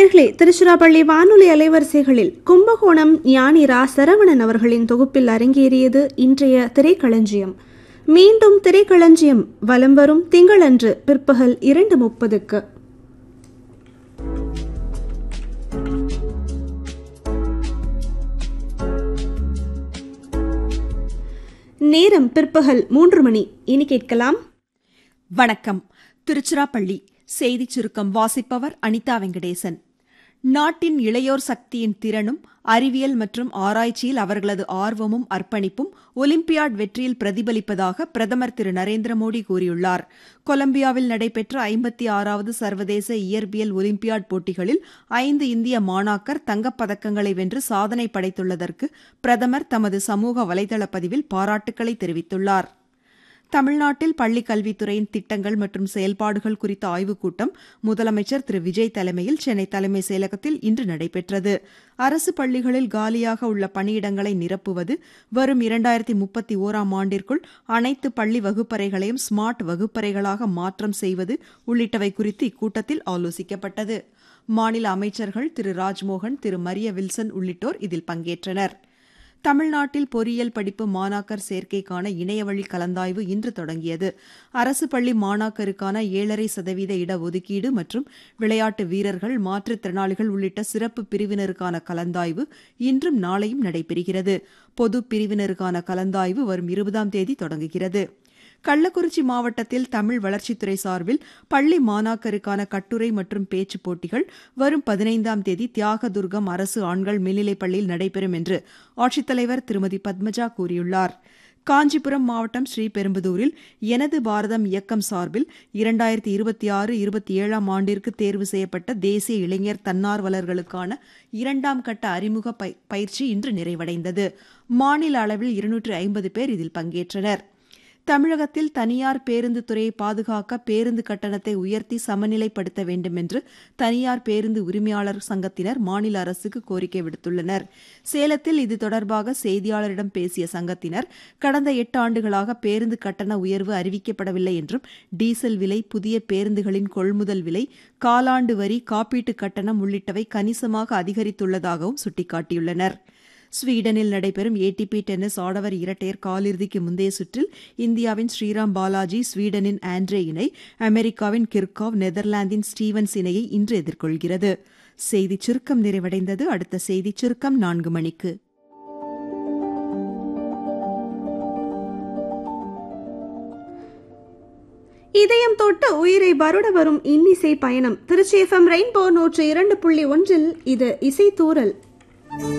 நேர்களே திருச்சிராப்பள்ளி வானொலி அலைவரிசைகளில் கும்பகோணம் ஞானி ரா சரவணன் அவர்களின் தொகுப்பில் அரங்கேறியது இன்றைய திரைக்களஞ்சியம் மீண்டும் திரைக்களஞ்சியம் வலம் வரும் திங்களன்று பிற்பகல் இரண்டு முப்பதுக்கு நேரம் பிற்பகல் மூன்று மணி இனி கேட்கலாம் வணக்கம் திருச்சிராப்பள்ளி செய்திச் சுருக்கம் வாசிப்பவர் அனிதா வெங்கடேசன் நாட்டின் இளையோர் சக்தியின் திறனும் அறிவியல் மற்றும் ஆராய்ச்சியில் அவர்களது ஆர்வமும் அர்ப்பணிப்பும் ஒலிம்பியாட் வெற்றியில் பிரதிபலிப்பதாக பிரதமர் திரு நரேந்திர மோடி கூறியுள்ளார் கொலம்பியாவில் நடைபெற்ற ஐம்பத்தி ஆறாவது சர்வதேச இயற்பியல் ஒலிம்பியாட் போட்டிகளில் ஐந்து இந்திய மாணாக்கர் தங்கப் பதக்கங்களை வென்று சாதனை படைத்துள்ளதற்கு பிரதமர் தமது சமூக வலைதள பதிவில் பாராட்டுக்களை தெரிவித்துள்ளார் தமிழ்நாட்டில் பள்ளிக் கல்வித்துறையின் திட்டங்கள் மற்றும் செயல்பாடுகள் குறித்த ஆய்வுக் கூட்டம் முதலமைச்சர் திரு விஜய் தலைமையில் சென்னை தலைமை செயலகத்தில் இன்று நடைபெற்றது அரசு பள்ளிகளில் காலியாக உள்ள பணியிடங்களை நிரப்புவது வரும் இரண்டாயிரத்தி முப்பத்தி ஓராம் ஆண்டிற்குள் அனைத்து பள்ளி வகுப்பறைகளையும் ஸ்மார்ட் வகுப்பறைகளாக மாற்றம் செய்வது உள்ளிட்டவை குறித்து இக்கூட்டத்தில் ஆலோசிக்கப்பட்டது மாநில அமைச்சர்கள் திரு ராஜ்மோகன் திரு மரிய வில்சன் உள்ளிட்டோர் இதில் பங்கேற்றனர் தமிழ்நாட்டில் பொறியியல் படிப்பு மாணாக்கர் சேர்க்கைக்கான இணையவழி கலந்தாய்வு இன்று தொடங்கியது அரசு பள்ளி மாணாக்கருக்கான ஏழரை சதவீத இடஒதுக்கீடு மற்றும் விளையாட்டு வீரர்கள் மாற்றுத்திறனாளிகள் உள்ளிட்ட சிறப்பு பிரிவினருக்கான கலந்தாய்வு இன்றும் நாளையும் நடைபெறுகிறது பொது பிரிவினருக்கான கலந்தாய்வு வரும் இருபதாம் தேதி தொடங்குகிறது கள்ளக்குறிச்சி மாவட்டத்தில் தமிழ் வளர்ச்சித்துறை சார்பில் பள்ளி மாணாக்கருக்கான கட்டுரை மற்றும் பேச்சுப் போட்டிகள் வரும் பதினைந்தாம் தேதி தியாகதுர்கம் அரசு ஆண்கள் மேல்நிலைப் பள்ளியில் நடைபெறும் என்று ஆட்சித்தலைவர் திருமதி பத்மஜா கூறியுள்ளார் காஞ்சிபுரம் மாவட்டம் ஸ்ரீபெரும்புதூரில் எனது பாரதம் இயக்கம் சார்பில் இரண்டாயிரத்தி இருபத்தி ஆறு இருபத்தி ஏழாம் ஆண்டிற்கு தேர்வு செய்யப்பட்ட தேசிய இளைஞர் தன்னார்வலர்களுக்கான இரண்டாம் கட்ட அறிமுக பயிற்சி இன்று நிறைவடைந்தது மாநில அளவில் இருநூற்று ஐம்பது பேர் இதில் பங்கேற்றனர் தமிழகத்தில் தனியார் பேருந்து துறையை பாதுகாக்க பேருந்து கட்டணத்தை உயர்த்தி சமநிலைப்படுத்த வேண்டும் என்று தனியார் பேருந்து உரிமையாளர் சங்கத்தினர் மாநில அரசுக்கு கோரிக்கை விடுத்துள்ளனர் சேலத்தில் இது தொடர்பாக செய்தியாளரிடம் பேசிய சங்கத்தினர் கடந்த எட்டு ஆண்டுகளாக பேருந்து கட்டண உயர்வு அறிவிக்கப்படவில்லை என்றும் டீசல் விலை புதிய பேருந்துகளின் கொள்முதல் விலை காலாண்டு வரி காப்பீட்டு கட்டணம் உள்ளிட்டவை கணிசமாக அதிகரித்துள்ளதாகவும் சுட்டிக்காட்டியுள்ளனா் ஸ்வீடனில் நடைபெறும் ஏடிபி டென்னிஸ் ஆடவர் இரட்டையர் காலிறுதிக்கு முந்தைய சுற்றில் இந்தியாவின் ஸ்ரீராம் பாலாஜி ஸ்வீடனின் ஆண்ட்ரே இணை அமெரிக்காவின் கிர்காவ் நெதர்லாந்தின் ஸ்டீவன்ஸ் இணையை இன்று எதிர்கொள்கிறது செய்திச் சுருக்கம் நிறைவடைந்தது அடுத்த செய்திச் சுருக்கம் நான்கு மணிக்கு இதயம் தொட்ட உயிரை வருட வரும் இன்னிசை பயணம் திருச்சி எஃப்எம் ரெயின்போ நூற்று இரண்டு புள்ளி ஒன்றில் இது இசை தூரல்